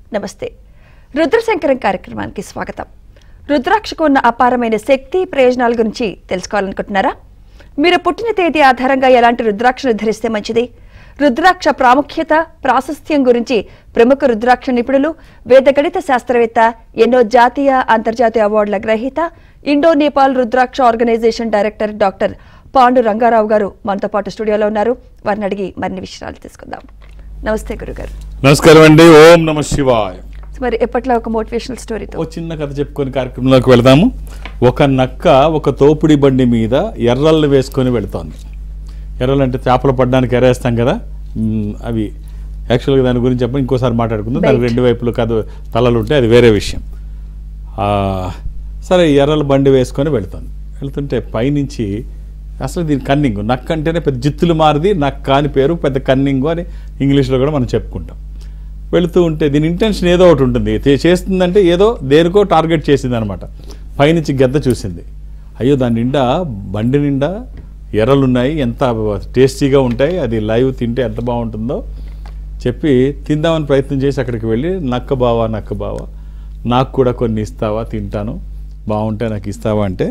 నమస్తే రుద్రశంకరం కార్యక్రమానికి స్వాగతం రుద్రాక్షకు ఉన్న అపారమైన శక్తి ప్రయోజనాల గురించి తెలుసుకోవాలనుకుంటున్నారా మీరు పుట్టిన తేదీ ఆధారంగా ఎలాంటి రుద్రాక్షను ధరిస్తే మంచిది రుద్రాక్ష ప్రాముఖ్యత ప్రాశస్త్యం గురించి ప్రముఖ రుద్రాక్ష నిపుణులు వేద గణిత శాస్త్రవేత్త ఎన్నో జాతీయ అంతర్జాతీయ అవార్డుల గ్రహీత Indo Nepal Rudraksha organization director doctor Pandu Rangarao గారు మనతో పాటు స్టూడియోలో ఉన్నారు వారిని అడిగి మరిన్ని విషయాలు తీసుకుందాం నమస్తే గురుగారు నమస్కారం అండి ఓం నమ శివాయ సో మరి ఎప్పట్లో ఒక మోటివేషనల్ స్టోరీతో ఓ చిన్న కథ చెప్పుకొని కార్యక్రమంలోకి వెళదాము ఒక నక్క ఒక తోపుడి బండి మీద ఎర్రళ్ళు వేసుకొని వెళుతోంది ఎర్రలు అంటే చేపలు పడడానికి ఎరేస్తాం కదా మ్, అవి యాక్చువల్గా దాని గురించి చెప్పండి ఇంకోసారి మాట్లాడుకుందాం దానికి Bait. రెండు వైపులు కథ తలలు ఉంటే అది వేరే విషయం ఆ, సరే ఎర్రల బండి వేసుకొని వెళుతుంది వెళ్తుంటే పైనుంచి అసలు దీని కన్నింగ్ నక్క అంటేనే పెద్ద జిత్తులు మారిది నక్క అని పేరు పెద్ద కన్నింగు అని ఇంగ్లీష్లో కూడా మనం చెప్పుకుంటాం వెళుతూ ఉంటే దీని ఇంటెన్షన్ ఏదో ఒకటి ఉంటుంది తే- చేస్తుందంటే ఏదో దేనికో టార్గెట్ చేసింది అనమాట పైనుంచి గద్ద చూసింది అయ్యో దాని నిండా బండి నిండా ఎర్రలు ఉన్నాయి ఎంత టేస్టీగా ఉంటాయి అది లైవ్ తింటే ఎంత బాగుంటుందో చెప్పి తిందామని ప్రయత్నం చేసి అక్కడికి వెళ్ళి నక్క బావా నక్క బావా నాకు కూడా కొన్ని ఇస్తావా తింటాను బాగుంటే నాకు ఇస్తావా అంటే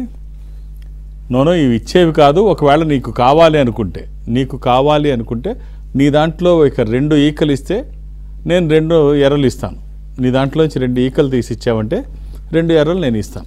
నోనో ఇవి ఇచ్చేవి కాదు ఒకవేళ నీకు కావాలి అనుకుంటే నీకు కావాలి అనుకుంటే నీ దాంట్లో ఇక రెండు ఈకలు ఇస్తే నేను రెండు ఎర్రలు ఇస్తాను నీ దాంట్లోంచి రెండు ఈకలు తీసి ఇచ్చావంటే రెండు ఎర్రలు నేను ఇస్తాను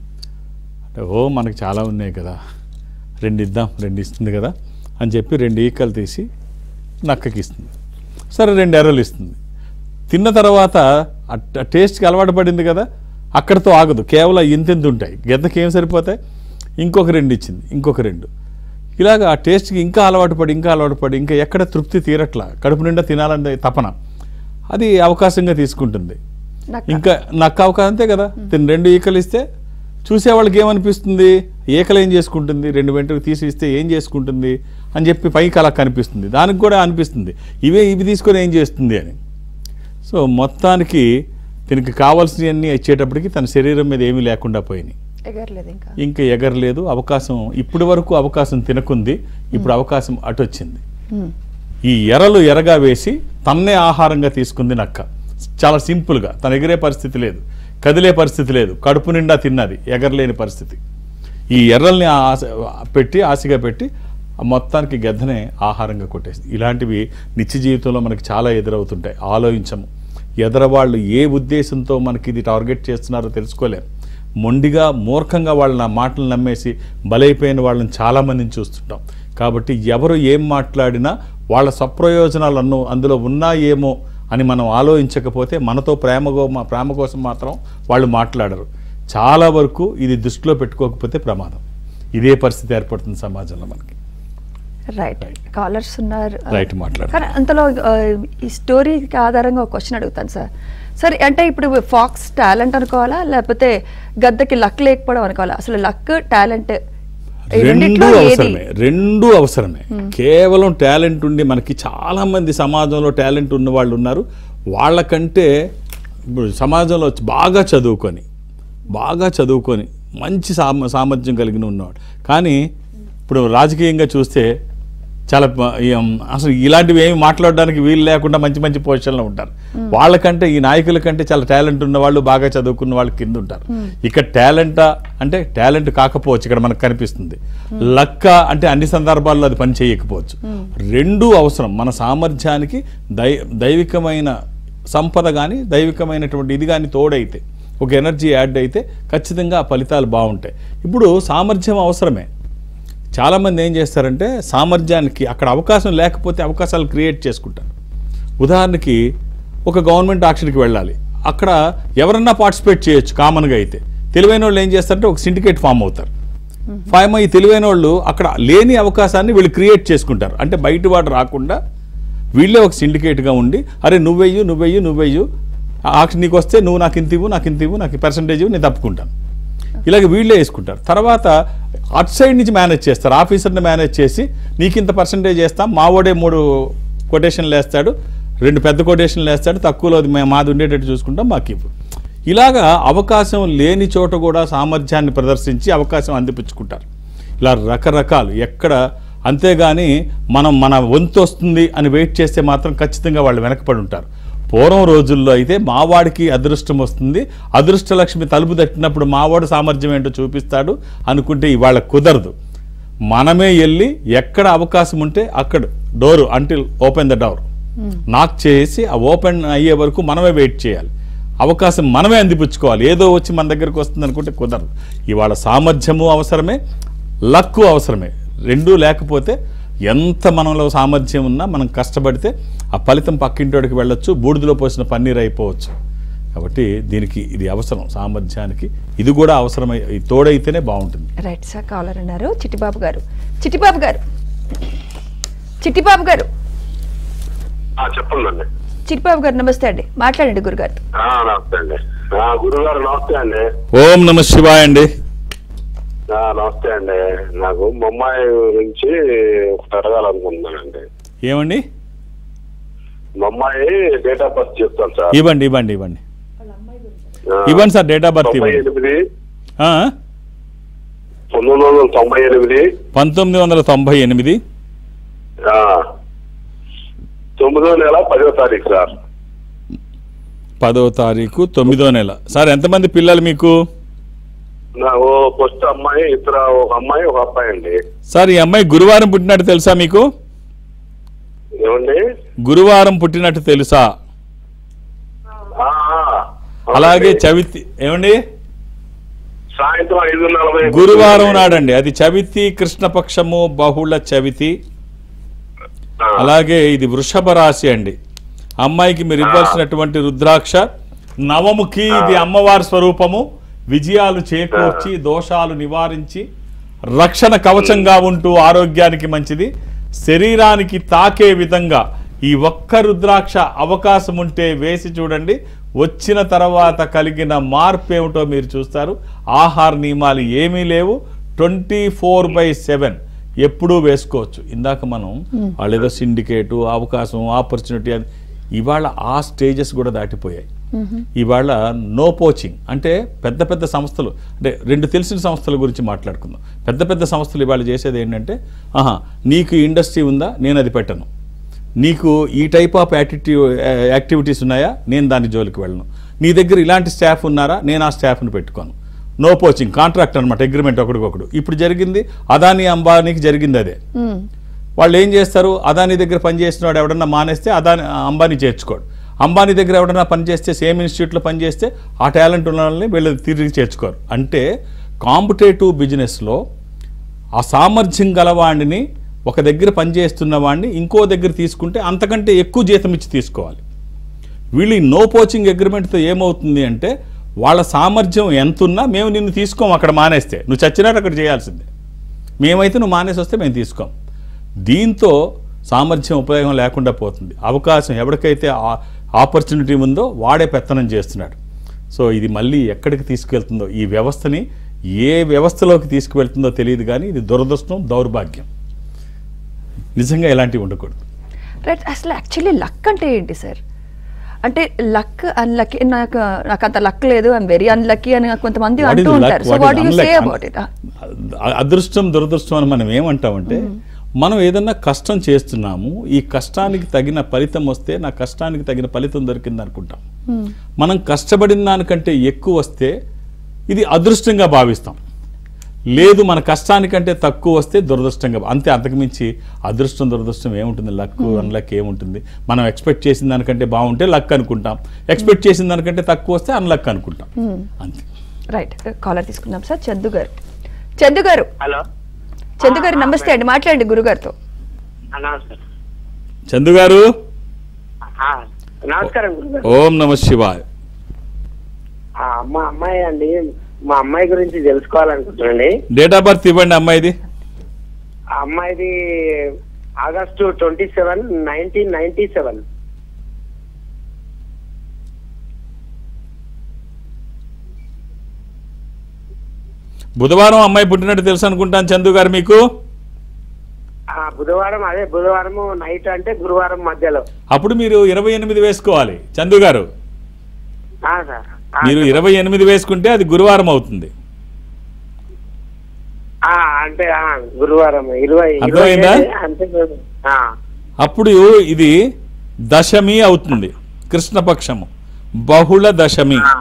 అంటే ఓ మనకు చాలా ఉన్నాయి కదా రెండు ఇద్దాం రెండు ఇస్తుంది కదా అని చెప్పి రెండు ఈకలు తీసి నక్కకి ఇస్తుంది సరే రెండు ఎర్రలు ఇస్తుంది తిన్న తర్వాత ఆ ట- టేస్ట్కి అలవాటు పడింది కదా అక్కడితో ఆగదు కేవలం ఇంతెంత ఉంటాయి గెద్దకి ఏం సరిపోతాయి ఇంకొక రెండు ఇచ్చింది ఇంకొక రెండు ఇలాగ ఆ టేస్ట్కి ఇంకా అలవాటు పడి ఇంకా అలవాటు పడి ఇంకా ఎక్కడ తృప్తి తీరట్లా కడుపు నిండా తినాలనే తపన అది అవకాశంగా తీసుకుంటుంది నక్క. ఇంకా నక్క అవకాశం అంతే కదా తిని రెండు ఈకలు ఇస్తే చూసేవాళ్ళకి ఏమనిపిస్తుంది ఈకలు ఏం చేసుకుంటుంది రెండు వెంటకు తీసి ఇస్తే ఏం చేసుకుంటుంది అని చెప్పి పైకి అలా కనిపిస్తుంది దానికి కూడా అనిపిస్తుంది ఇవే ఇవి తీసుకొని ఏం చేస్తుంది అని సో మొత్తానికి దీనికి కావాల్సినవన్నీ ఇచ్చేటప్పటికి తన శరీరం మీద ఏమీ లేకుండా పోయినాయి ఎగరలేదు ఇంకా ఇంకా ఎగరలేదు అవకాశం ఇప్పటి వరకు అవకాశం తినకుంది ఇప్పుడు అవకాశం అటు వచ్చింది హ్మ్. ఈ ఎరలు ఎరగా వేసి తన్నే ఆహారంగా తీసుకుంది నక్క చాలా సింపుల్గా తన ఎగిరే పరిస్థితి లేదు కదిలే పరిస్థితి లేదు కడుపు నిండా తిన్నది ఎగరలేని పరిస్థితి ఈ ఎర్రల్ని ఆశ పెట్టి ఆశగా పెట్టి ఆ మొత్తానికి గద్దనే ఆహారంగా కొట్టేసింది ఇలాంటివి నిత్య జీవితంలో మనకి చాలా ఎదురవుతుంటాయి ఆలోచించము ఎదరవాళ్ళు ఏ ఉద్దేశంతో మనకి ఇది టార్గెట్ చేస్తున్నారో తెలుసుకోలేరు మొండిగా మూర్ఖంగా వాళ్ళ మాటలు నమ్మేసి బలైపోయిన వాళ్ళని చాలామందిని చూస్తుంటాం కాబట్టి ఎవరు ఏం మాట్లాడినా వాళ్ళ సప్రయోజనాలు అన్ను అందులో ఉన్నాయేమో అని మనం ఆలోచించకపోతే మనతో ప్రేమగో మా ప్రేమ కోసం మాత్రం వాళ్ళు మాట్లాడరు చాలా వరకు ఇది దృష్టిలో పెట్టుకోకపోతే ప్రమాదం ఇదే పరిస్థితి ఏర్పడుతుంది సమాజంలో మనకి రైట్ కాలర్స్ ఉన్నారు రైట్ మాట్లాడు కానీ అంతలో ఆ, ఈ స్టోరీకి ఆధారంగా ఒక క్వశ్చన్ అడుగుతాను సార్ సరే అంటే ఇప్పుడు ఫాక్స్ టాలెంట్ అనుకోవాలా లేకపోతే గద్దకి లక్ లేకపోవడం అనుకోవాలా అసలు లక్ టాలెంట్ రెండు అవసరమే రెండు అవసరమే కేవలం టాలెంట్ ఉండి మనకి చాలా మంది సమాజంలో టాలెంట్ ఉన్న వాళ్ళు ఉన్నారు వాళ్ళకంటే ఇప్పుడు సమాజంలో బాగా చదువుకొని బాగా చదువుకొని మంచి సామ సామర్థ్యం కలిగిన ఉన్నవాడు కానీ ఇప్పుడు రాజకీయంగా చూస్తే చాలా ప- ఏం, అసలు ఇలాంటివి ఏమి మాట్లాడడానికి వీలు లేకుండా మంచి మంచి పొజిషన్లో ఉంటారు వాళ్ళకంటే ఈ నాయకుల కంటే చాలా టాలెంట్ ఉన్న వాళ్ళు బాగా చదువుకున్న వాళ్ళు కింద ఉంటారు ఇక్కడ టాలెంటా అంటే టాలెంట్ కాకపోవచ్చు ఇక్కడ మనకు కనిపిస్తుంది లక్క అంటే అన్ని సందర్భాల్లో అది పని చేయకపోవచ్చు రెండూ అవసరం మన సామర్థ్యానికి దై దైవికమైన సంపద కానీ దైవికమైనటువంటి ఇది కానీ తోడైతే ఒక ఎనర్జీ యాడ్ అయితే ఖచ్చితంగా ఆ ఫలితాలు బాగుంటాయి ఇప్పుడు సామర్థ్యం అవసరమే చాలామంది ఏం చేస్తారంటే సామర్థ్యానికి అక్కడ అవకాశం లేకపోతే అవకాశాలు క్రియేట్ చేసుకుంటారు ఉదాహరణకి ఒక గవర్నమెంట్ ఆక్షన్కి వెళ్ళాలి అక్కడ ఎవరన్నా పార్టిసిపేట్ చేయొచ్చు కామన్గా అయితే తెలివైన వాళ్ళు ఏం చేస్తారంటే ఒక సిండికేట్ ఫామ్ అవుతారు ఫామ్ అయ్యి తెలివైన వాళ్ళు అక్కడ లేని అవకాశాన్ని వీళ్ళు క్రియేట్ చేసుకుంటారు అంటే బయట వాడు రాకుండా వీళ్ళే ఒక సిండికేట్గా ఉండి అరే నువ్వెయ్యు నువ్వెయ్యు నువ్వెయ్యు ఆక్షన్ నీకు వస్తే నువ్వు నాకు ఇంత ఇవ్వు నాకు ఇంత ఇవ్వు నాకు పర్సంటేజ్ ఇవ్వు నేను తప్పుకుంటాను ఇలాగ వీళ్ళే వేసుకుంటారు తర్వాత అటు సైడ్ నుంచి మేనేజ్ చేస్తారు ఆఫీసర్ని మేనేజ్ చేసి నీకు ఇంత పర్సంటేజ్ వేస్తాం మావోడే మూడు కొటేషన్లు వేస్తాడు రెండు పెద్ద కొటేషన్లు వేస్తాడు తక్కువలో అది మేము మాది ఉండేటట్టు చూసుకుంటాం మాకు ఇవ్వు ఇలాగా అవకాశం లేని చోట కూడా సామర్థ్యాన్ని ప్రదర్శించి అవకాశం అందిపుచ్చుకుంటారు ఇలా రకరకాలు ఎక్కడ అంతేగాని మనం మన వంతు వస్తుంది అని వెయిట్ చేస్తే మాత్రం ఖచ్చితంగా వాళ్ళు వెనకపడి ఉంటారు పూర్వం రోజుల్లో అయితే మావాడికి అదృష్టం వస్తుంది అదృష్ట లక్ష్మి తలుపు తట్టినప్పుడు మావాడు సామర్థ్యం ఏంటో చూపిస్తాడు అనుకుంటే ఇవాళ కుదరదు మనమే వెళ్ళి ఎక్కడ అవకాశం ఉంటే అక్కడ door until open the door knock చేసి ఆ ఓపెన్ అయ్యే వరకు మనమే వెయిట్ చేయాలి అవకాశం మనమే అందిపుచ్చుకోవాలి ఏదో వచ్చి మన దగ్గరకు వస్తుంది అనుకుంటే కుదరదు ఇవాళ సామర్థ్యము అవసరమే లక్కు అవసరమే రెండూ లేకపోతే ఎంత మనలో సామర్థ్యం ఉన్నా మనం కష్టపడితే ఆ ఫలితం పక్కింటోడికి వెళ్ళొచ్చు బూడిదలో పోసిన పన్నీర్ అయిపోవచ్చు కాబట్టి దీనికి ఇది అవసరం సామర్థ్యానికి ఇది కూడా అవసరమై ఈ తోడైతేనే బాగుంటుంది రైట్ సార్ కాలర్ అన్నారు చిట్టిబాబు గారు చిట్టిబాబు గారు చిట్టిబాబు గారు ఆ, చెప్పండి చిట్టిబాబు గారు నమస్తే అండి మాట్లాడండి గురుగారితో ఆ, నమస్తే అండి ఆ, గురుగారు నమస్తే అండి ఓం నమ శివాయ అండి ఆ, నమస్తే అండి నాకు బొమ్మాయి గురించి ఒకటి అడగాలనుకుంటున్నానండి ఏమండి బొమ్మాయి డేట్ ఆఫ్ బర్త్ చెప్తాను సార్ ఇవ్వండి ఇవ్వండి ఇవ్వండి ఆ, ఇవ్వండి సార్ డేట్ ఆఫ్ బర్త్ తొంభై ఇవ్వండి ఎనిమిది ఆ? పంతొమ్మిది వందల తొంభై ఎనిమిది పంతొమ్మిది వందల తొంభై ఎనిమిది ఆ, తొమ్మిదో నెల పదో తారీఖు సార్ పదో తారీఖు తొమ్మిదో నెల సార్ ఎంతమంది పిల్లలు మీకు నాకు ఫస్ట్ అమ్మాయి ఇద్దరు ఒక అమ్మాయి ఒక అబ్బాయి అండి సార్ ఈ అమ్మాయి గురువారం పుట్టినట్టు తెలుసా మీకు ఏమండి గురువారం పుట్టినట్టు తెలుసా ఆ, ఆ, అలాగే అవునండి. చవితి ఏమండి సాయంత్రం ఐదు నలభై గురువారం నాడండి అది చవితి కృష్ణపక్షము బహుళ చవితి ఆ, అలాగే ఇది వృషభ రాశి అండి అమ్మాయికి మీరు ఇవ్వాల్సినటువంటి రుద్రాక్ష నవముఖి ఇది అమ్మవారి స్వరూపము విజయాలు చేకూర్చి దోషాలు నివారించి రక్షణ కవచంగా ఉంటూ ఆరోగ్యానికి మంచిది శరీరానికి తాకే విధంగా ఈ ఒక్క రుద్రాక్ష అవకాశం ఉంటే వేసి చూడండి వచ్చిన తర్వాత కలిగిన మార్పు ఏమిటో మీరు చూస్తారు ఆహార నియమాలు ఏమీ లేవు ట్వంటీ ఫోర్ బై సెవెన్ ఎప్పుడూ వేసుకోవచ్చు ఇందాక మనం వాళ్ళు ఏదో సిండికేటు అవకాశం ఆపర్చునిటీ అని ఇవాళ ఆ స్టేజెస్ కూడా దాటిపోయాయి ఇవాళ నో పోచింగ్ అంటే పెద్ద పెద్ద సంస్థలు అంటే రెండు తెలిసిన సంస్థల గురించి మాట్లాడుకుందాం పెద్ద పెద్ద సంస్థలు ఇవాళ చేసేది ఏంటంటే ఆహా నీకు ఇండస్ట్రీ ఉందా నేను అది పెట్టను నీకు ఈ టైప్ ఆఫ్ యాటిట్యూ యాక్టివిటీస్ ఉన్నాయా నేను దాని జోలికి వెళ్ళను నీ దగ్గర ఇలాంటి స్టాఫ్ ఉన్నారా నేను ఆ స్టాఫ్ని పెట్టుకోను నో పోచింగ్ కాంట్రాక్ట్ అనమాట అగ్రిమెంట్ ఒకడికొకడు ఇప్పుడు జరిగింది అదాని అంబానీకి జరిగింది అదే మ్మ్. వాళ్ళు ఏం చేస్తారు అదాని దగ్గర పనిచేసిన వాడు ఎవడన్నా మానేస్తే అదాని అంబానీ చేర్చుకోడు అంబానీ దగ్గర ఎవడన్నా పనిచేస్తే సేమ్ ఇన్స్టిట్యూట్లో పనిచేస్తే ఆ టాలెంట్ ఉన్న వాళ్ళని వీళ్ళు తిరిగి చేర్చుకోరు అంటే కాంపిటేటివ్ బిజినెస్లో ఆ సామర్థ్యం గలవాడిని ఒక దగ్గర పనిచేస్తున్న వాడిని ఇంకో దగ్గర తీసుకుంటే అంతకంటే ఎక్కువ జీతం ఇచ్చి తీసుకోవాలి వీళ్ళు ఈ నో పోచింగ్ అగ్రిమెంట్తో ఏమవుతుంది అంటే వాళ్ళ సామర్థ్యం ఎంతున్నా మేము నిన్ను తీసుకోం అక్కడ మానేస్తే నువ్వు చచ్చినట్టు అక్కడ చేయాల్సిందే మేమైతే నువ్వు మానేసి వస్తే మేము తీసుకోం దీంతో సామర్థ్యం ఉపయోగం లేకుండా పోతుంది అవకాశం ఎవరికైతే ఆపర్చునిటీ ఉందో వాడే పెత్తనం చేస్తున్నాడు సో ఇది మళ్ళీ ఎక్కడికి తీసుకెళ్తుందో ఈ వ్యవస్థని ఏ వ్యవస్థలోకి తీసుకువెళ్తుందో తెలియదు కానీ ఇది దురదృష్టం దౌర్భాగ్యం నిజంగా ఇలాంటివి ఉండకూడదు రైట్ అసలు యాక్చువల్లీ లక్ అంటే ఏంటి సార్ అంటే లక్ అన్లక్కీ నాకు నాకు అంత లక్ లేదు ఐమ్ వెరీ అన్లక్కీ అని కొంతమంది What is అంటూ luck? ఉంటారు so What what is you say unluck? About it అ- అదృష్టం దురదృష్టం అని మనం ఏమంటామంటే మనం ఏదన్నా కష్టం చేస్తున్నాము ఈ కష్టానికి తగిన ఫలితం వస్తే నా కష్టానికి తగిన ఫలితం దొరికింది అనుకుంటాం మనం కష్టపడిన దానికంటే ఎక్కువ వస్తే ఇది అదృష్టంగా భావిస్తాం లేదు మన కష్టానికంటే తక్కువ వస్తే దురదృష్టంగా అంతే అంతకుమించి అదృష్టం దురదృష్టం ఏముంటుంది లక్ అన్లక్ ఏముంటుంది మనం ఎక్స్పెక్ట్ చేసిన దానికంటే బాగుంటే లక్ అనుకుంటాం ఎక్స్పెక్ట్ చేసిన దానికంటే తక్కువ వస్తే అన్లక్ అనుకుంటాం అంతే రైట్ కాలర్ తీసుకుందాం సార్ చందు గారు చందు గారు హలో చందు గారు నమస్తే అండి మాట్లాడండి గురుగారితో ఆ, నమస్కారం చందు గారు ఆ, నమస్కారం గురుగారు ఓం నమ శివాయ్ ఆ, మా అమ్మాయి అండి మా అమ్మాయి గురించి తెలుసుకోవాలనుకుంటున్నాండి డేట్ ఆఫ్ బర్త్ ఇవ్వండి అమ్మాయిది ఆ అమ్మాయిది August twenty seven nineteen ninety seven బుధవారం అమ్మాయి పుట్టినట్టు తెలుసు అనుకుంటాను చందు గారు మీకు బుధవారం అదే బుధవారం నైట్ అంటే గురువారం మధ్యలో అప్పుడు మీరు ఇరవై ఎనిమిది వేసుకోవాలి చందు గారు ఆ, సార్ ఆ, మీరు ఇరవై ఎనిమిది వేసుకుంటే అది గురువారం అవుతుంది ఆ, అంటే ఆ, గురువారం ఇరవై ఇరవై అర్థమైందా? అంటే ఆ, అప్పుడు ఇది దశమి అవుతుంది కృష్ణపక్షము బహుళ దశమి ఆ.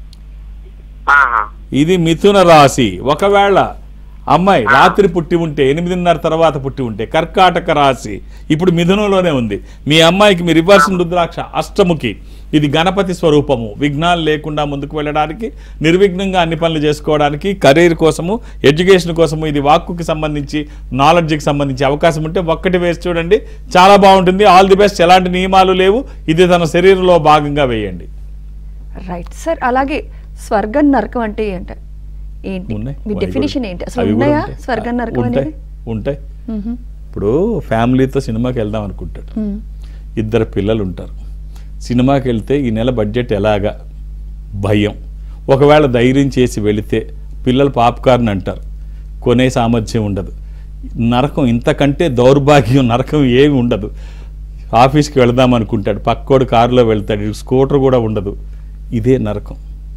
ఆహా. ఇది మిథున రాశి ఒకవేళ అమ్మాయి రాత్రి పుట్టి ఉంటే ఎనిమిదిన్నర తర్వాత పుట్టి ఉంటే కర్కాటక రాశి ఇప్పుడు మిథునంలోనే ఉంది మీ అమ్మాయికి మీ రివర్స్ రుద్రాక్ష అష్టముఖి ఇది గణపతి స్వరూపము విఘ్నాలు లేకుండా ముందుకు వెళ్ళడానికి నిర్విఘ్నంగా అన్ని పనులు చేసుకోవడానికి కెరీర్ కోసము ఎడ్యుకేషన్ కోసము ఇది వాక్కుకి సంబంధించి నాలెడ్జ్కి సంబంధించి అవకాశం ఉంటే ఒక్కటి వేసి చూడండి చాలా బాగుంటుంది ఆల్ ది బెస్ట్ ఎలాంటి నియమాలు లేవు ఇది తన శరీరంలో భాగంగా వేయండి రైట్ సార్ అలాగే స్వర్గం నరకం అంటే ఏంట ఏంటి ఉన్నాయి. మీ అవి డెఫినేషన్ కూడా ఏంటి ఉంటాయి. అసలు అవి కూడా ఉన్నాయా ఉంటాయి. స్వర్గం నరకం ఉంటాయి అనేది ఉంటాయి మ్మ్. ఇప్పుడు ఫ్యామిలీతో సినిమాకి వెళ్దాం అనుకుంటాడు మ్మ్. ఇద్దరు పిల్లలు ఉంటారు సినిమాకి వెళ్తే ఈ నెల బడ్జెట్ ఎలాగా భయం ఒకవేళ ధైర్యం చేసి వెళితే పిల్లలు పాప్కార్న్ అంటారు కొనే సామర్థ్యం ఉండదు నరకం ఇంతకంటే దౌర్భాగ్యం నరకం ఏమి ఉండదు ఆఫీస్కి వెళదాం అనుకుంటాడు పక్కోడు కారులో వెళ్తాడు స్కూటర్ కూడా ఉండదు ఇదే నరకం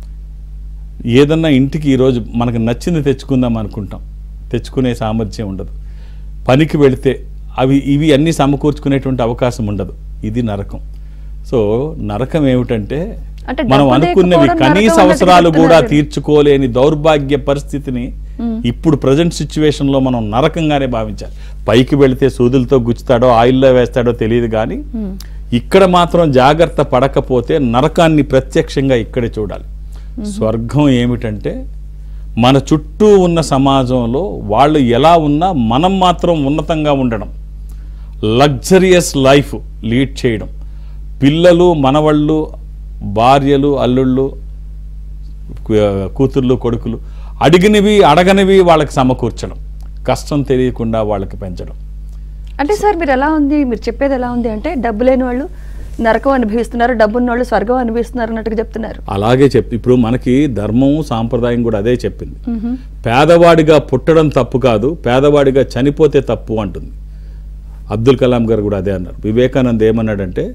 ఏదన్నా ఇంటికి ఈరోజు మనకు నచ్చింది తెచ్చుకుందాం అనుకుంటాం తెచ్చుకునే సామర్థ్యం ఉండదు పనికి వెళితే అవి ఇవి అన్నీ సమకూర్చుకునేటువంటి అవకాశం ఉండదు ఇది నరకం సో నరకం ఏమిటంటే అంటే మనం డబ్బు అనుకున్నవి లేకపోవడం కనీస నరకం అన్నట్టు అవసరాలు కూడా చెప్తున్నారు. తీర్చుకోలేని దౌర్భాగ్య పరిస్థితిని ఇప్పుడు ప్రజెంట్ సిచ్యువేషన్ లో మనం నరకంగానే భావించాలి పైకి వెళితే సూదులతో గుచ్చుతాడో ఆయిల్లో వేస్తాడో తెలియదు కానీ ఇక్కడ మాత్రం జాగ్రత్త పడకపోతే నరకాన్ని ప్రత్యక్షంగా ఇక్కడే చూడాలి స్వర్గం ఏమిటంటే మన చుట్టూ ఉన్న సమాజంలో వాళ్ళు ఎలా ఉన్నా మనం మాత్రం ఉన్నతంగా ఉండడం లగ్జరియస్ లైఫ్ లీడ్ చేయడం పిల్లలు మనవళ్ళు భార్యలు అల్లుళ్ళు కు- కూతుర్లు కొడుకులు అడిగినవి అడగనివి వాళ్ళకి సమకూర్చడం కష్టం తెలియకుండా వాళ్ళకి పెంచడం అంటే సార్ మీరు ఎలా ఉంది మీరు చెప్పేది ఎలా ఉంది అంటే డబ్బు లేని వాళ్ళు నరకం అనుభవిస్తున్నారు డబ్బు ఉన్న వాళ్ళు స్వర్గం అనుభవిస్తున్నారు అన్నట్టుగా చెప్తున్నారు అలాగే చెప్పి ఇప్పుడు మనకి ధర్మం సాంప్రదాయం కూడా అదే చెప్పింది పేదవాడిగా పుట్టడం తప్పు కాదు పేదవాడిగా చనిపోతే తప్పు అంటుంది అబ్దుల్ కలాం గారు కూడా అదే అన్నారు వివేకానంద్ ఏమన్నాడంటే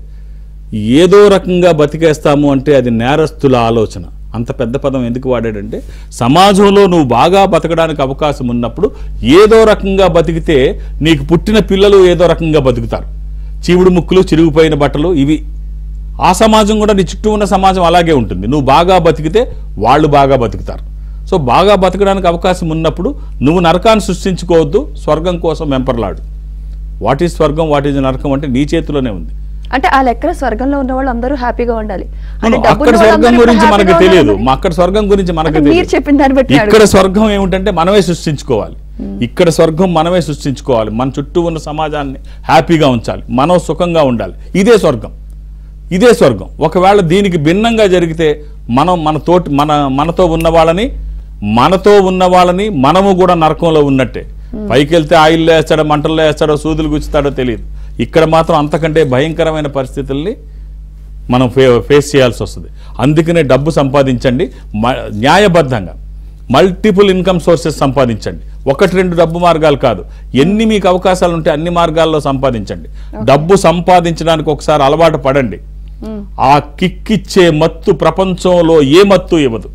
ఏదో రకంగా బతికేస్తాము అంటే అది నేరస్తుల ఆలోచన అంత పెద్ద పదం ఎందుకు వాడాడంటే సమాజంలో నువ్వు బాగా బతకడానికి అవకాశం ఉన్నప్పుడు ఏదో రకంగా బతికితే నీకు పుట్టిన పిల్లలు ఏదో రకంగా బతుకుతారు చీవుడు ముక్కులు చిరిగిపోయిన బట్టలు ఇవి ఆ సమాజం కూడా నీ చుట్టూ ఉన్న సమాజం అలాగే ఉంటుంది నువ్వు బాగా బతికితే వాళ్ళు బాగా బతుకుతారు సో బాగా బతకడానికి అవకాశం ఉన్నప్పుడు నువ్వు నరకాన్ని సృష్టించుకోవద్దు స్వర్గం కోసం వెంపర్లాడు వాట్ ఈజ్ స్వర్గం వాట్ ఈజ్ నరకం అంటే నీ చేతిలోనే ఉంది అంటే ఆ లెక్కన స్వర్గంలో ఉన్న వాళ్ళు అందరూ హ్యాపీగా ఉండాలి అంటే అవును, డబ్బు అక్కడ ఉన్న స్వర్గం వాళ్ళందరూ గురించి ఇప్పుడు మనకు హ్యాపీగా తెలియదు ఉండాలని- మా అక్కడ స్వర్గం గురించి మనకు అంటే మీరు తెలియదు చెప్పిన దాన్ని బట్టి ఇక్కడ స్వర్గం ఏమిటంటే మనమే సృష్టించుకోవాలి ఇక్కడ స్వర్గం మనమే సృష్టించుకోవాలి మన చుట్టూ ఉన్న సమాజాన్ని హ్యాపీగా ఉంచాలి మనం సుఖంగా ఉండాలి ఇదే స్వర్గం ఇదే స్వర్గం ఒకవేళ దీనికి భిన్నంగా జరిగితే మనం మన తోటి మన మనతో ఉన్న వాళ్ళని మనతో ఉన్న వాళ్ళని మనము కూడా నరకంలో ఉన్నట్టే పైకి వెళ్తే ఆయిల్లో వేస్తాడో మంటల్లో వేస్తాడో సూదులు గుచ్చుతాడో తెలియదు ఇక్కడ మాత్రం అంతకంటే భయంకరమైన పరిస్థితుల్ని మనం ఫే ఫేస్ చేయాల్సి వస్తుంది అందుకనే డబ్బు సంపాదించండి మ- న్యాయబద్ధంగా మల్టిపుల్ ఇన్కమ్ సోర్సెస్ సంపాదించండి ఒకటి రెండు డబ్బు మార్గాలు కాదు ఎన్ని మీకు అవకాశాలు ఉంటే అన్ని మార్గాల్లో సంపాదించండి డబ్బు సంపాదించడానికి ఒకసారి అలవాటు పడండి ఆ కిక్కిచ్చే మత్తు ప్రపంచంలో ఏ మత్తు ఇవ్వదు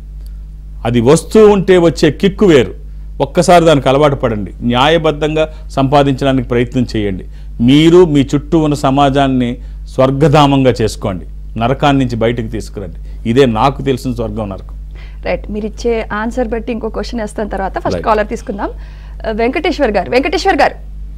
అది వస్తూ ఉంటే వచ్చే కిక్కు వేరు ఒక్కసారి దానికి అలవాటు పడండి న్యాయబద్ధంగా సంపాదించడానికి ప్రయత్నం చేయండి మీరు మీ చుట్టూ ఉన్న సమాజాన్ని స్వర్గధామంగా చేసుకోండి నరకాన్ని నుంచి బయటకు తీసుకురండి ఇదే నాకు తెలిసిన స్వర్గం నరకం రైట్ మీరు ఇచ్చే ఆన్సర్ బట్టి ఇంకో క్వశ్చన్ వేస్తాను తర్వాత ఫస్ట్ Right. కాలర్ తీసుకుందాం ఆ, వెంకటేశ్వర్ గారు వెంకటేశ్వర్ గారు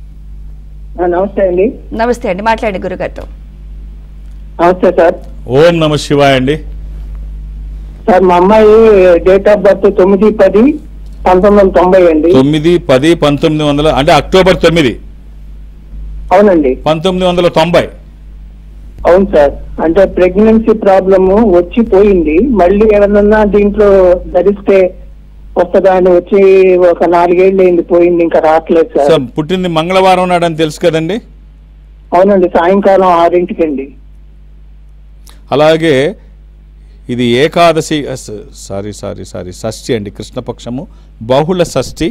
ఆ, నమస్తే అండి నమస్తే అండి మాట్లాడండి గురుగారితో నమస్తే సార్ ఓం నమ శివాయ అండి సార్ మా అమ్మాయి డేట్ ఆఫ్ బర్త్ తొమ్మిది పది పంతొమ్మిది వందల తొంభై అండి తొమ్మిది పది పంతొమ్మిది వందల అంటే అక్టోబర్ తొమ్మిది అవునండి పంతొమ్మిది వందల తొంభై అవును సార్ అంటే ప్రెగ్నెన్సీ ప్రాబ్లమ్ వచ్చి పోయింది మళ్ళీ ఏమన్నా దీంట్లో ధరిస్తే వస్తుందా అని వచ్చి ఒక నాలుగేళ్ళు అయింది పోయింది ఇంకా రావట్లేదు సార్ సార్ పుట్టింది మంగళవారం నాడని తెలుసు కదండి అవునండి సాయంకాలం ఆరింటికండి అలాగే ఇది ఏకాదశి అస్- సారీ సారీ సారీ షష్ఠి అండి కృష్ణపక్షము బహుళ షష్ఠి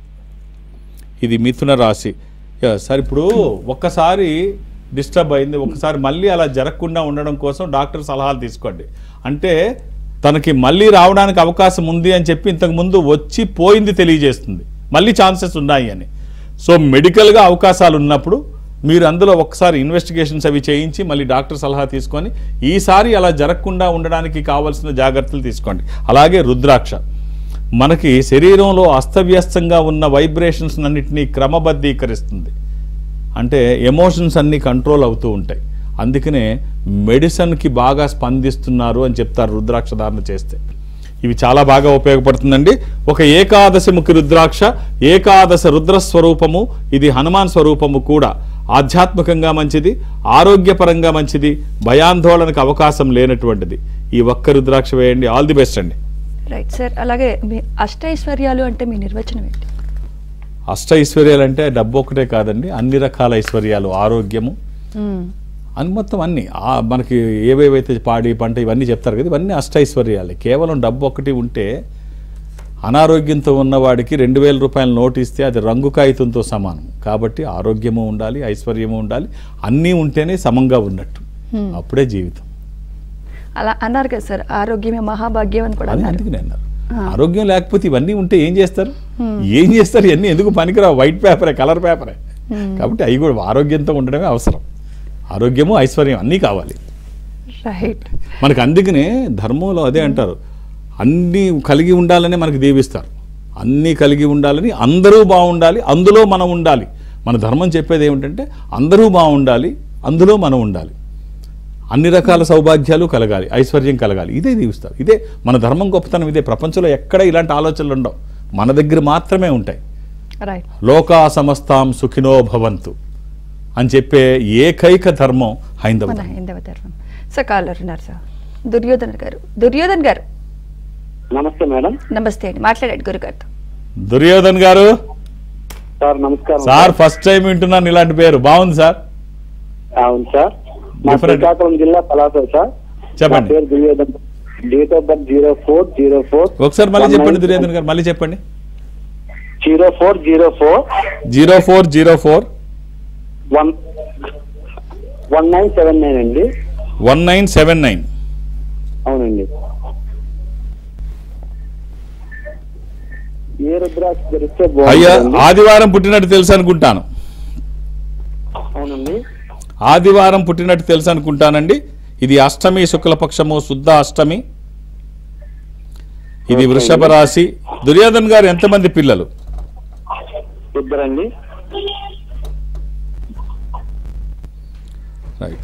ఇది మిథున రాశి యా, సార్ ఇప్పుడు ఒక్కసారి డిస్టర్బ్ అయింది ఒకసారి మళ్ళీ అలా జరగకుండా ఉండడం కోసం డాక్టర్ సలహాలు తీసుకోండి అంటే తనకి మళ్ళీ రావడానికి అవకాశం ఉంది అని చెప్పి ఇంతకు ముందు వచ్చి పోయింది తెలియజేస్తుంది మళ్ళీ ఛాన్సెస్ ఉన్నాయి అని సో మెడికల్గా అవకాశాలు ఉన్నప్పుడు మీరు అందులో ఒకసారి ఇన్వెస్టిగేషన్స్ అవి చేయించి మళ్ళీ డాక్టర్ సలహా తీసుకొని ఈసారి అలా జరగకుండా ఉండడానికి కావాల్సిన జాగ్రత్తలు తీసుకోండి అలాగే రుద్రాక్ష మనకి శరీరంలో అస్తవ్యస్తంగా ఉన్న వైబ్రేషన్స్ అన్నిటినీ క్రమబద్ధీకరిస్తుంది అంటే ఎమోషన్స్ అన్నీ కంట్రోల్ అవుతూ ఉంటాయి అందుకనే మెడిసిన్కి బాగా స్పందిస్తున్నారు అని చెప్తారు రుద్రాక్ష ధారణ చేస్తే ఇవి చాలా బాగా ఉపయోగపడుతుందండి ఒక ఏకాదశి ముఖి రుద్రాక్ష ఏకాదశ రుద్ర స్వరూపము ఇది హనుమాన్ స్వరూపము కూడా ఆధ్యాత్మికంగా మంచిది ఆరోగ్యపరంగా మంచిది భయాందోళనకు అవకాశం లేనటువంటిది ఈ ఒక్క రుద్రాక్ష వేయండి ఆల్ ది బెస్ట్ అండి రైట్ సార్ అలాగే మీ అష్టైశ్వర్యాలు అంటే మీ నిర్వచనం ఏంటి అష్ట ఐశ్వర్యాలు అంటే డబ్బు ఒకటే కాదండి అన్ని రకాల ఐశ్వర్యాలు ఆరోగ్యము అని మొత్తం అన్ని ఆ మనకి ఏవేవైతే పాడి పంట ఇవన్నీ చెప్తారు కదా ఇవన్నీ అష్టైశ్వర్యాలే కేవలం డబ్బు ఒకటి ఉంటే అనారోగ్యంతో ఉన్నవాడికి రెండు వేల రూపాయల నోటు ఇస్తే అది రంగు కాగితంతో సమానం కాబట్టి ఆరోగ్యము ఉండాలి ఐశ్వర్యము ఉండాలి అన్నీ ఉంటేనే సమంగా ఉన్నట్టు అప్పుడే జీవితం అలా అన్నారు కదా సార్ ఆరోగ్యమే మహాభాగ్యం అని కూడా అది అన్నారు అందుకనే అన్నారు ఆరోగ్యం లేకపోతే ఇవన్నీ ఉంటే ఏం చేస్తారు ఏం చేస్తారు ఇవన్నీ ఎందుకు పనికిరావు వైట్ పేపరే కలర్ పేపరే కాబట్టి అవి కూడా ఆరోగ్యంతో ఉండడమే అవసరం ఆరోగ్యము ఐశ్వర్యం అన్నీ కావాలి రైట్ మనకు అందుకనే ధర్మంలో అదే అంటారు అన్నీ కలిగి ఉండాలని మనకు దీవిస్తారు అన్నీ కలిగి ఉండాలని అందరూ బాగుండాలి అందులో మనం ఉండాలి మన ధర్మం చెప్పేది ఏమిటంటే అందరూ బాగుండాలి అందులో మనం ఉండాలి అన్ని రకాల సౌభాగ్యాలు కలగాలి ఐశ్వర్యం కలగాలి ఇదే దీవిస్తారు ఇదే మన ధర్మం గొప్పతనం ఇదే ప్రపంచంలో ఎక్కడ ఇలాంటి ఆలోచనలు ఉండవు మన దగ్గర మాత్రమే ఉంటాయి రైట్ లోకా సమస్తాం సుఖినో భవంతు అని చెప్పే ఏకైక ధర్మం హైందవ మన ధర్మం. హైందవ ధర్మం సార్ కాలర్ ఉన్నారు సార్ దుర్యోధన్ గారు దుర్యోధన్ గారు నమస్తే మేడం నమస్తే అండి మాట్లాడండి గురుగారితో దుర్యోధన్ గారు సార్ నమస్కారం సార్ ఫస్ట్ టైం వింటున్నాను ఇలాంటి పేరు బాగుంది సార్ అవును సార్ మా Different. శ్రీకాకుళం జిల్లా పలాస సార్ చెప్పండి. నా పేరు Duryodhan date of birth zero four zero four ఒకసారి మళ్ళీ చెప్పండి దుర్యోధన్ గారు మళ్ళీ చెప్పండి zero four zero four zero four zero four one one nine seven nine అండి వన్ నైన్ సెవెన్ నైన్ అవునండి ఏ రుద్రాక్ష ధరిస్తే అయ్యా బాగుంటుంది ఆదివారం పుట్టినట్టు తెలుసు అనుకుంటాను అవునండి ఆదివారం పుట్టినట్టు తెలుసు అనుకుంటానండి ఇది అష్టమి శుక్లపక్షము శుద్ధ అష్టమి ఇది వృషభ రాశి దుర్యోధన్ గారు ఎంతమంది పిల్లలు ఇద్దరండి రైట్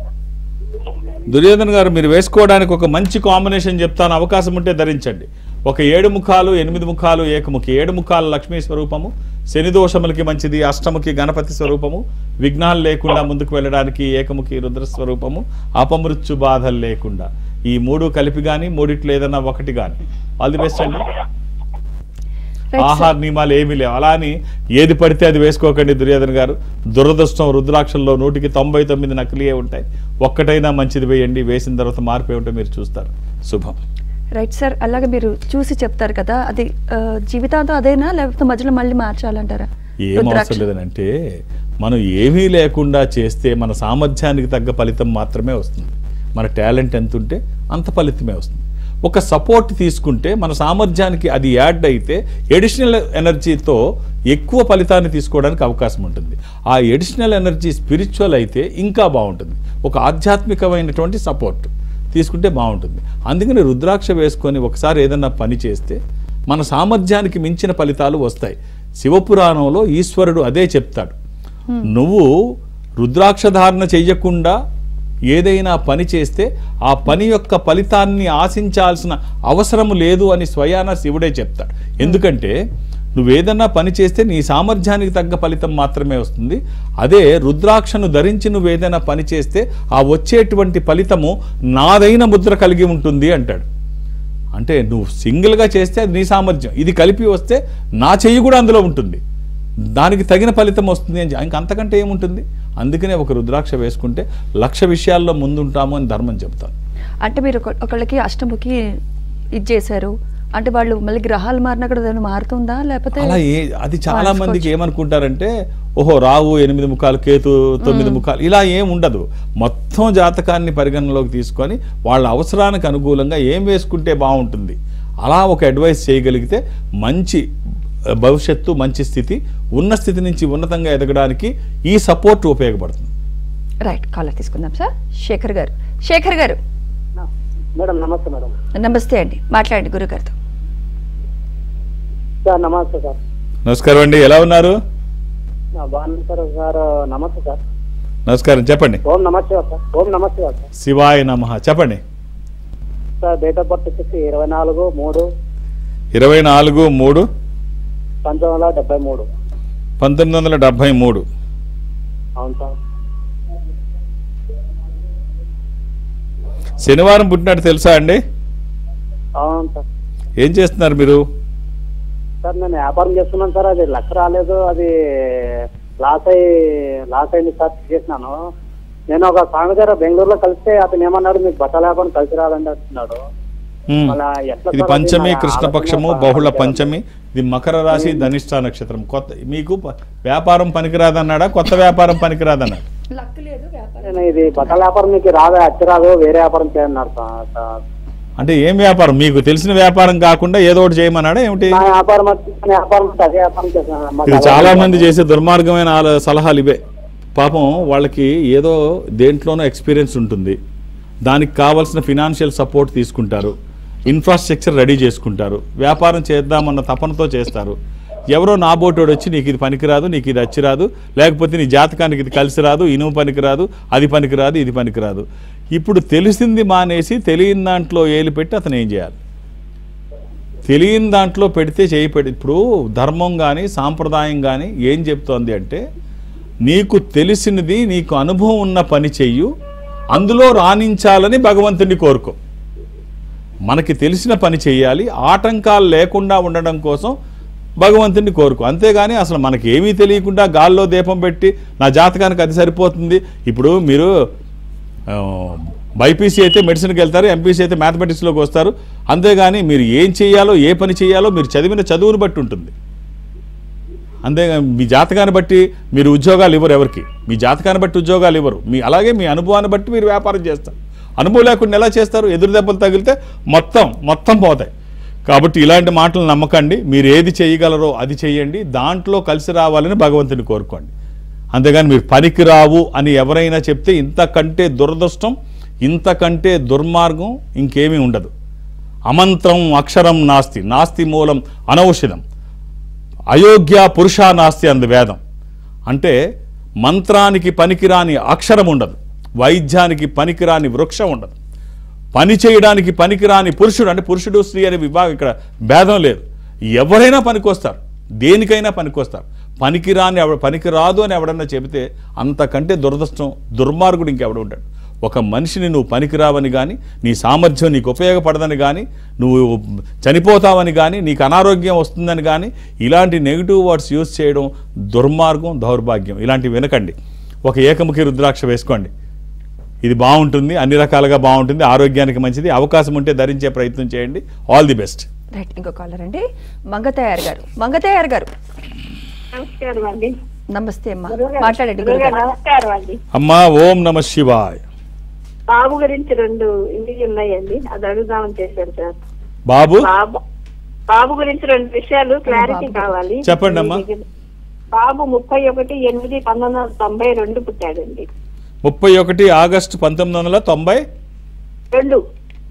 దుర్యోధన్ గారు మీరు వేసుకోవడానికి ఒక మంచి కాంబినేషన్ చెప్తాను అవకాశం ఉంటే ధరించండి ఒక ఏడు ముఖాలు ఎనిమిది ముఖాలు ఏకముఖి ఏడు ముఖాలు లక్ష్మీ స్వరూపము శని దోషములకి మంచిది అష్టముఖి గణపతి స్వరూపము విఘ్నాలు లేకుండా ముందుకు వెళ్ళడానికి ఏకముఖి రుద్ర స్వరూపము అపమృత్యు బాధలు లేకుండా ఈ మూడు కలిపి కానీ మూడిట్లో ఏదన్నా ఒకటి కానీ ఆల్ ది బెస్ట్ అండి రైట్ సార్ ఆహార నియమాలు ఏమీ లేవు అలా అని ఏది పడితే అది వేసుకోకండి దుర్యోధన్ గారు దురదృష్టం రుద్రాక్షల్లో నూటికి తొంభై తొమ్మిది నకిలీయే ఉంటాయి ఒక్కటైనా మంచిది వేయండి వేసిన తర్వాత మార్పు ఏమిటో మీరు చూస్తారు శుభం రైట్ సార్ అలాగే మీరు చూసి చెప్తారు కదా అది ఆ, జీవితాంతం అదేనా లేకపోతే మధ్యలో మళ్ళీ మార్చాలంటారా ఏం రుద్రాక్ష. అవసరం లేదనంటే మనం ఏమీ లేకుండా చేస్తే మన సామర్థ్యానికి తగ్గ ఫలితం మాత్రమే వస్తుంది మన టాలెంట్ ఎంత ఉంటే అంత ఫలితమే వస్తుంది ఒక సపోర్ట్ తీసుకుంటే మన సామర్థ్యానికి అది యాడ్ అయితే ఎడిషనల్ ఎనర్జీతో ఎక్కువ ఫలితాన్ని తీసుకోవడానికి అవకాశం ఉంటుంది ఆ ఎడిషనల్ ఎనర్జీ స్పిరిచువల్ అయితే ఇంకా బాగుంటుంది ఒక ఆధ్యాత్మికమైనటువంటి సపోర్ట్ తీసుకుంటే బాగుంటుంది అందుకని రుద్రాక్ష వేసుకొని ఒకసారి ఏదన్నా పని చేస్తే మన సామర్థ్యానికి మించిన ఫలితాలు వస్తాయి శివపురాణంలో ఈశ్వరుడు అదే చెప్తాడు నువ్వు రుద్రాక్ష ధారణ చెయ్యకుండా ఏదైనా పని చేస్తే ఆ పని యొక్క ఫలితాన్ని ఆశించాల్సిన అవసరం లేదు అని స్వయాన శివుడే చెప్తాడు ఎందుకంటే నువ్వేదన్నా పని చేస్తే నీ సామర్థ్యానికి తగ్గ ఫలితం మాత్రమే వస్తుంది అదే రుద్రాక్షను ధరించి నువ్వు ఏదైనా పని చేస్తే ఆ వచ్చేటువంటి ఫలితము నాదైన ముద్ర కలిగి ఉంటుంది అంటాడు అంటే నువ్వు సింగిల్గా చేస్తే అది నీ సామర్థ్యం ఇది కలిపి వస్తే నా చెయ్యి కూడా అందులో ఉంటుంది దానికి తగిన ఫలితం వస్తుంది అని చె- ఇంక అంతకంటే ఏముంటుంది అందుకనే ఒక రుద్రాక్ష వేసుకుంటే లక్ష విషయాల్లో ముందుంటాము అని ధర్మం చెప్తాను అంటే మీరు ఒక- ఒకళ్ళకి అష్టముఖి ఇది చేశారు అంటే వాళ్ళు మళ్ళీ గ్రహాలు మారినా కూడా దాన్ని మారుతుందా లేకపోతే అలా ఏ అది చాలా మార్చుకోవచ్చు. మందికి ఏమనుకుంటారంటే ఓహో రావు ఎనిమిది ముఖాలు కేతు తొమ్మిది ముఖాలు ఇలా ఏం ఉండదు మొత్తం జాతకాన్ని పరిగణనలోకి తీసుకొని వాళ్ళ అవసరానికి అనుకూలంగా ఏం వేసుకుంటే బాగుంటుంది అలా ఒక అడ్వైస్ చేయగలిగితే మంచి భవిష్యత్తు మంచి స్థితి ఉన్న స్థితి నుంచి ఉన్నతంగా ఎదగడానికి ఈ సపోర్ట్ ఉపయోగపడుతుంది రైట్ కాలర్ తీసుకుందాం సార్ శేఖర్ గారు శేఖర్ గారు మేడం నమస్తే మేడం నమస్తే అండి మాట్లాడండి గురుగారితో సార్ నమస్తే సార్ నమస్కారం అండి ఎలా ఉన్నారు బాగున్నాను సార్ సార్ నమస్తే సార్ నమస్కారం చెప్పండి ఓం నమస్తే సార్ ఓం నమస్తే సార్ శివాయ నమ చెప్పండి సార్ డేట్ ఆఫ్ బర్త్ వచ్చేసి ఇరవై నాలుగు మూడు ఇరవై నాలుగు మూడు పంతొమ్మిది వందల డెబ్బై మూడు పంతొమ్మిది వందల డెబ్భై మూడు అవును సార్ శనివారం పుట్టినట్టు తెలుసా అండి అవును సార్ ఏం చేస్తున్నారు మీరు సార్ నేను వ్యాపారం చేస్తున్నాను సార్ అది లక్ష రాలేదు అది లాస్ అయ్యి లాస్ అయింది సార్ చేసినాను నేను ఒక స్వామి గారు బెంగళూరులో కలిస్తే అతను ఏమన్నాడు మీకు బట్టల వ్యాపారం కలిసి రాదండి అంటున్నాడు మ్మ్. అలా ఎట్లా ఇది సార్ అది పంచమి నా కృష్ణపక్షము ఆలోచన బహుళ సార్. పంచమి ఇది మకర రాశి ధనిష్ట నక్షత్రం కొత్త మీకు ప- వ్యాపారం పనికిరాదన్నాడా కొత్త వ్యాపారం పనికిరాదన్నాడు నేను ఇది బట్టల వ్యాపారం మీకు రాదు అచ్చి రాదు వేరే వ్యాపారం చేయన్నారు సార్ సార్. అంటే ఏం వ్యాపారం మీకు తెలిసిన వ్యాపారం కాకుండా ఏదో ఒకటి చేయమన్నాడా ఏమిటి నా వ్యాపారం వచ్చి నా వ్యాపారం వచ్చి అదే వ్యాపారం చేస్తున్నాను మాకు ఇది అలవాటు చాలా లేదు. మంది చేసే దుర్మార్గమైన ఆల- సలహాలు ఇవే పాపం వాళ్ళకి ఏదో దేంట్లోనో ఎక్స్పీరియన్స్ ఉంటుంది దానికి కావాల్సిన ఫినాన్షియల్ సపోర్ట్ తీసుకుంటారు ఇన్ఫ్రాస్ట్రక్చర్ రెడీ చేసుకుంటారు వ్యాపారం చేద్దామన్న తపనతో చేస్తారు ఎవరో నాబోటోడు వచ్చి నీకు ఇది పనికిరాదు నీకు ఇది అచ్చిరాదు లేకపోతే నీ జాతకానికి ఇది కలిసి రాదు ఇనుము పనికిరాదు అది పనికిరాదు ఇది పనికిరాదు ఇప్పుడు తెలిసింది మానేసి తెలియని దాంట్లో ఏలు పెట్టి అతను ఏం చేయాలి తెలియని దాంట్లో పెడితే చేయి పెడి ఇప్పుడు ధర్మం కానీ సాంప్రదాయం కానీ ఏం చెప్తోంది అంటే నీకు తెలిసినది నీకు అనుభవం ఉన్న పని చెయ్యు అందులో రాణించాలని భగవంతుడిని కోరుకో మనకి తెలిసిన పని చేయాలి ఆటంకాలు లేకుండా ఉండడం కోసం భగవంతుడిని కోరుకో అంతేగాని అసలు మనకి ఏమీ తెలియకుండా గాల్లో దీపం పెట్టి నా జాతకానికి అది సరిపోతుంది ఇప్పుడు మీరు బైపీసీ అయితే మెడిసిన్కి వెళ్తారు ఎంపీసీ అయితే మ్యాథమెటిక్స్లోకి వస్తారు అంతేగాని మీరు ఏం చేయాలో ఏ పని చేయాలో మీరు చదివిన చదువుని బట్టి ఉంటుంది అంతేగా మీ జాతకాన్ని బట్టి మీరు ఉద్యోగాలు ఇవ్వరు ఎవరికి మీ జాతకాన్ని బట్టి ఉద్యోగాలు ఇవ్వరు మీ అలాగే మీ అనుభవాన్ని బట్టి మీరు వ్యాపారం చేస్తారు అనుభవం లేకుండా ఎలా చేస్తారు ఎదురు దెబ్బలు తగిలితే మొత్తం మొత్తం పోతాయి కాబట్టి ఇలాంటి మాటలు నమ్మకండి మీరు ఏది చేయగలరో అది చేయండి దాంట్లో కలిసి రావాలని భగవంతుని కోరుకోండి అంతేగాని మీరు పనికిరావు అని ఎవరైనా చెప్తే ఇంతకంటే దురదృష్టం ఇంతకంటే దుర్మార్గం ఇంకేమీ ఉండదు అమంత్రం అక్షరం నాస్తి నాస్తి మూలం అనౌషధం అయోగ్య పురుష నాస్తి అంది వేదం అంటే మంత్రానికి పనికిరాని అక్షరం ఉండదు వైద్యానికి పనికిరాని వృక్షం ఉండదు పని చేయడానికి పనికిరాని పురుషుడు అంటే పురుషుడు స్త్రీ అనే విభాగం ఇక్కడ భేదం లేదు ఎవరైనా పనికొస్తారు దేనికైనా పనికొస్తారు పనికిరాని ఎవ పనికిరాదు అని ఎవడన్నా చెబితే అంతకంటే దురదృష్టం దుర్మార్గుడు ఇంకెవడు ఉంటాడు ఒక మనిషిని నువ్వు పనికిరావని కానీ నీ సామర్థ్యం నీకు ఉపయోగపడదని కానీ నువ్వు చనిపోతావని కానీ నీకు అనారోగ్యం వస్తుందని కానీ ఇలాంటి నెగిటివ్ వర్డ్స్ యూజ్ చేయడం దుర్మార్గం దౌర్భాగ్యం ఇలాంటివి వినకండి ఒక ఏకముఖి రుద్రాక్ష వేసుకోండి ఇది బాగుంటుంది అన్ని రకాలుగా బాగుంటుంది ఆరోగ్యానికి మంచిది అవకాశం ఉంటే ధరించే ప్రయత్నం చేయండి ఆల్ ది బెస్ట్ రైట్ ఇంకో కాలర్ అండి మంగతయారు గారు మంగతయారు గారు నమస్కారం అండి నమస్తే అమ్మా గురువుగారు- మాట్లాడండి గురువుగారు గురుగారు నమస్కారం అండి అమ్మా ఓం నమ శివాయ్ బాబు గురించి రెండు ఇంటికి ఉన్నాయండి అది అడుగుదామని చేశాను సార్ బాబు బాబు బాబు గురించి రెండు విషయాలు క్లారిటీ బాబు. కావాలి చెప్పండి అమ్మా. బాబు ముప్పై ఒకటి ఎనిమిది పంతొమ్మిది వందల తొంభై రెండు పుట్టాడండి ముప్పై ఒకటి ఆగస్టు పంతొమ్మిది వందల తొంభై రెండు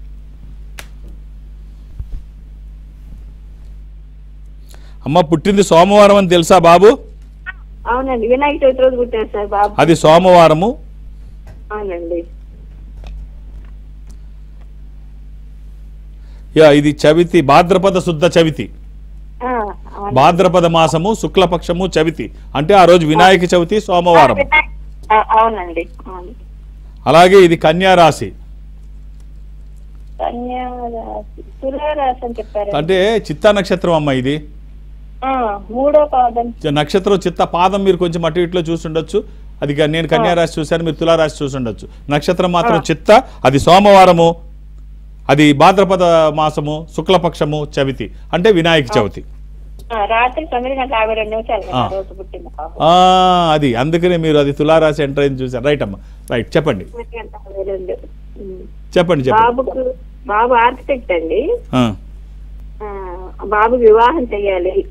అమ్మ పుట్టింది సోమవారం అని తెలుసా బాబు అవునండి వినాయక చవితి రోజు పుట్టాడు సార్ బాబు అది సోమవారము అవునండి యా ఇది చవితి భాద్రపద శుద్ధ చవితి ఆ, అవును. భాద్రపద మాసము శుక్లపక్షము చవితి అంటే ఆ రోజు వినాయక చవితి సోమవారం వినాయక- ఆ, అవునండి అవును అలాగే ఇది కన్యా రాశి కన్యారాశి తులారాశి అని చెప్పారు అంటే చిత్తా నక్షత్రం అమ్మ ఇది ఆ, మూడో పాదం చ- నక్షత్రం చిత్త పాదం మీరు కొంచెం అటు ఇట్లో చూసుండొచ్చు అది క- నేను కన్యా రాశి చూశాను మీరు తులారాశి చూసుండొచ్చు నక్షత్రం మాత్రం చిత్త అది సోమవారము అది భాద్రపద మాసము శుక్లపక్షము చవితి అంటే వినాయక చవితి ఆ, రాత్రి తొమ్మిది గంటల యాభై రెండు నిమిషాలు ఆ. ఆ రోజు పుట్టింది పాప ఆ, అది అందుకనే మీరు అది తులారాశి ఎంటర్ అయింది చూసారు రైట్ అమ్మా రైట్ చెప్పండి తొమ్మిది గంటల యాభై రెండు ఉమ్. చెప్పండి చెప్పండి బాబుకు బాబు ఆర్కిటెక్ట్ అండి ఆ, ఆ, బాబు వివాహం చెయ్యాలి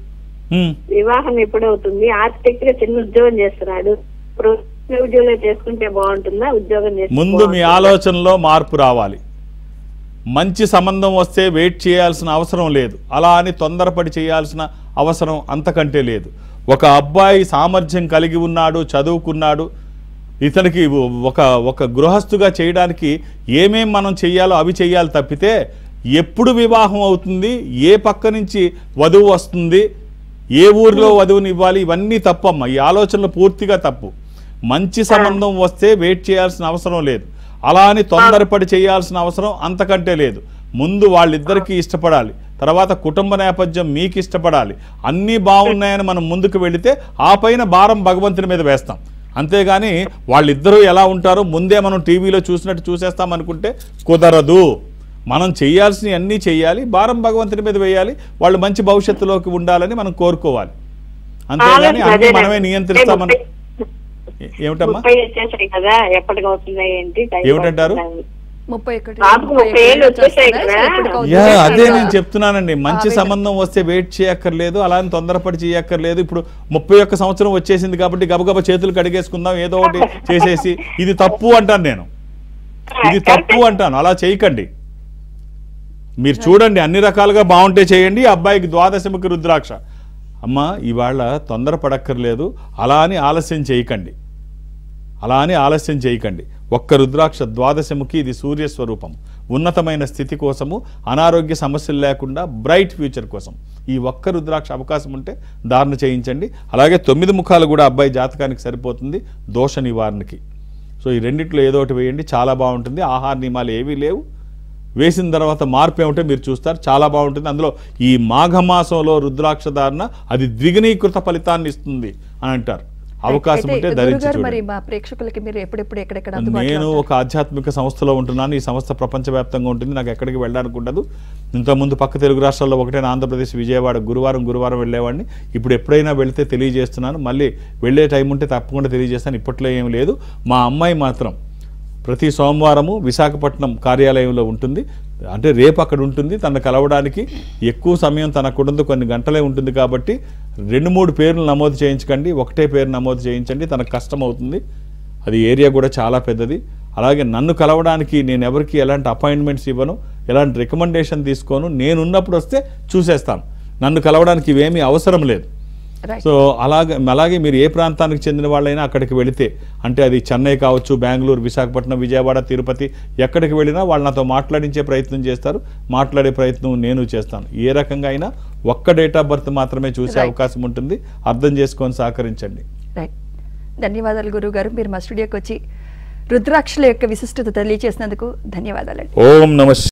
ఉమ్. వివాహం ఎప్పుడవుతుంది ఆర్కిటెక్ట్ గా చిన్న ఉద్యోగం చేస్తున్నాడు ఇప్పుడు ఉద్యోగం చేసుకుంటే బాగుంటుందా ఉద్యోగం చేస్తే ముందు మీ బాగుంటుందా? ఆలోచనలో మార్పు రావాలి మంచి సంబంధం వస్తే వెయిట్ చేయాల్సిన అవసరం లేదు అలా అని తొందరపడి చేయాల్సిన అవసరం అంతకంటే లేదు ఒక అబ్బాయి సామర్థ్యం కలిగి ఉన్నాడు చదువుకున్నాడు ఇతనికి ఒక ఒక గృహస్థుగా చేయడానికి ఏమేం మనం చెయ్యాలో అవి చెయ్యాలి తప్పితే ఎప్పుడు వివాహం అవుతుంది ఏ పక్క నుంచి వధువు వస్తుంది ఏ ఊరిలో వధువుని ఇవ్వాలి ఇవన్నీ తప్పమ్మ ఈ ఆలోచనలు పూర్తిగా తప్పు మంచి సంబంధం వస్తే వెయిట్ చేయాల్సిన అవసరం లేదు అలా అని తొందరపడి చేయాల్సిన అవసరం అంతకంటే లేదు ముందు వాళ్ళిద్దరికీ ఇష్టపడాలి తర్వాత కుటుంబ నేపథ్యం మీకు ఇష్టపడాలి అన్నీ బాగున్నాయని మనం ముందుకు వెళితే ఆ పైన భారం భగవంతుని మీద వేస్తాం అంతేగాని వాళ్ళిద్దరూ ఎలా ఉంటారో ముందే మనం టీవీలో చూసినట్టు చూసేస్తాం అనుకుంటే కుదరదు మనం చేయాల్సినవి అన్నీ చేయాలి భారం భగవంతుని మీద వేయాలి వాళ్ళు మంచి భవిష్యత్తులోకి ఉండాలని మనం కోరుకోవాలి అంతేగాని అన్నీ అదే మనమే నియంత్రిస్తామని ఏ- ఏమిటమ్మా ముప్పై వచ్చేసాయి కదా ఎప్పటికి అవుతున్నాయి ఏంటి టైం ఏమిటంటారు? పడుతుందా? ముప్పై ఒకటి బాబుకు ముప్పై ఏళ్ళు వచ్చేసాయి వస్తున్నాయి. కదా. సో ఎప్పటికి అవుతుంది? యా సో అదే ఇంకా నేను చెప్తున్నానండి మంచి ఆవేదన. సంబంధం వస్తే వెయిట్ చేయక్కర్లేదు అలా అని తొందరపడి చేయక్కర్లేదు ఇప్పుడు ముప్పై ఒక్క సంవత్సరం వచ్చేసింది కాబట్టి గబగబా చేతులు కడిగేసుకుందాం ఏదో ఒకటి చేసేసి ఇది తప్పు అంటాను నేను ఇది తప్పు అంటాను అలా చేయకండి మీరు చూడండి అన్ని రకాలుగా బాగుంటే చేయండి ఈ అబ్బాయికి ద్వాదశముఖి రుద్రాక్ష అమ్మ ఇవాళ తొందరపడక్కర్లేదు అలా అని ఆలస్యం చేయకండి అలా అని ఆలస్యం చేయకండి ఒక్క రుద్రాక్ష ద్వాదశముఖి ఇది సూర్య స్వరూపం ఉన్నతమైన స్థితి కోసము అనారోగ్య సమస్యలు లేకుండా బ్రైట్ ఫ్యూచర్ కోసం ఈ ఒక్క రుద్రాక్ష అవకాశం ఉంటే ధారణ చేయించండి అలాగే తొమ్మిది ముఖాలు కూడా అబ్బాయి జాతకానికి సరిపోతుంది దోష నివారణకి సో ఈ రెండిట్లో ఏదో ఒకటి వేయండి చాలా బాగుంటుంది ఆహార నియమాలు ఏవీ లేవు వేసిన తర్వాత మార్పు ఏమిటో మీరు చూస్తారు చాలా బాగుంటుంది అందులో ఈ మాఘమాసంలో రుద్రాక్ష ధారణ అది ద్విగుణీకృత ఫలితాన్ని ఇస్తుంది అని అంటారు అవకాశం అయితే ఉంటే ధరించి గురుగారు మరి చూడండి మా ప్రేక్షకులకి మీరు ఎప్పుడెప్పుడు ఎక్కడెక్కడ అందుబాటులో నేను ఉంటారు? ఒక ఆధ్యాత్మిక సంస్థలో ఉంటున్నాను ఈ సంస్థ ప్రపంచవ్యాప్తంగా ఉంటుంది నాకు ఎక్కడికి వెళ్ళడానికి ఉండదు ఇంతకుముందు పక్క తెలుగు రాష్ట్రాల్లో ఒకటైన ఆంధ్రప్రదేశ్ విజయవాడ గురువారం గురువారం వెళ్ళేవాడిని ఇప్పుడు ఎప్పుడైనా వెళ్తే తెలియజేస్తున్నాను మళ్ళీ వెళ్ళే టైం ఉంటే తప్పకుండా తెలియజేస్తాను ఇప్పట్లో ఏం లేదు మా అమ్మాయి మాత్రం ప్రతి సోమవారము విశాఖపట్నం కార్యాలయంలో ఉంటుంది అంటే రేపు అక్కడ ఉంటుంది తనను కలవడానికి ఎక్కువ సమయం తనకుండదు కొన్ని గంటలే ఉంటుంది కాబట్టి రెండు మూడు పేర్లు నమోదు చేయించకండి ఒకటే పేరు నమోదు చేయించండి తనకు కష్టం అవుతుంది అది ఏరియా కూడా చాలా పెద్దది అలాగే నన్ను కలవడానికి నేను ఎవరికి ఎలాంటి అపాయింట్మెంట్స్ ఇవ్వను ఎలాంటి రికమెండేషన్ తీసుకోను నేనున్నప్పుడు వస్తే చూసేస్తాను నన్ను కలవడానికి ఇవేమీ అవసరం లేదు రైట్ సో అలాగే అలాగే మీరు ఏ ప్రాంతానికి చెందిన వాళ్ళైనా అక్కడికి వెళితే అంటే అది చెన్నై కావచ్చు బెంగళూరు విశాఖపట్నం విజయవాడ తిరుపతి ఎక్కడికి వెళ్ళినా వాళ్ళు నాతో మాట్లాడించే ప్రయత్నం చేస్తారు మాట్లాడే ప్రయత్నం నేను చేస్తాను ఏ రకంగా అయినా ఒక్క డేట్ ఆఫ్ బర్త్ మాత్రమే చూసే Right. అవకాశం ఉంటుంది అర్థం చేసుకొని సహకరించండి రైట్ ధన్యవాదాలు గురువు గారు మీరు మా స్టూడియోకి వచ్చి రుద్రాక్షల యొక్క విశిష్టత తెలియజేసినందుకు ధన్యవాదాలండి ఓం నమ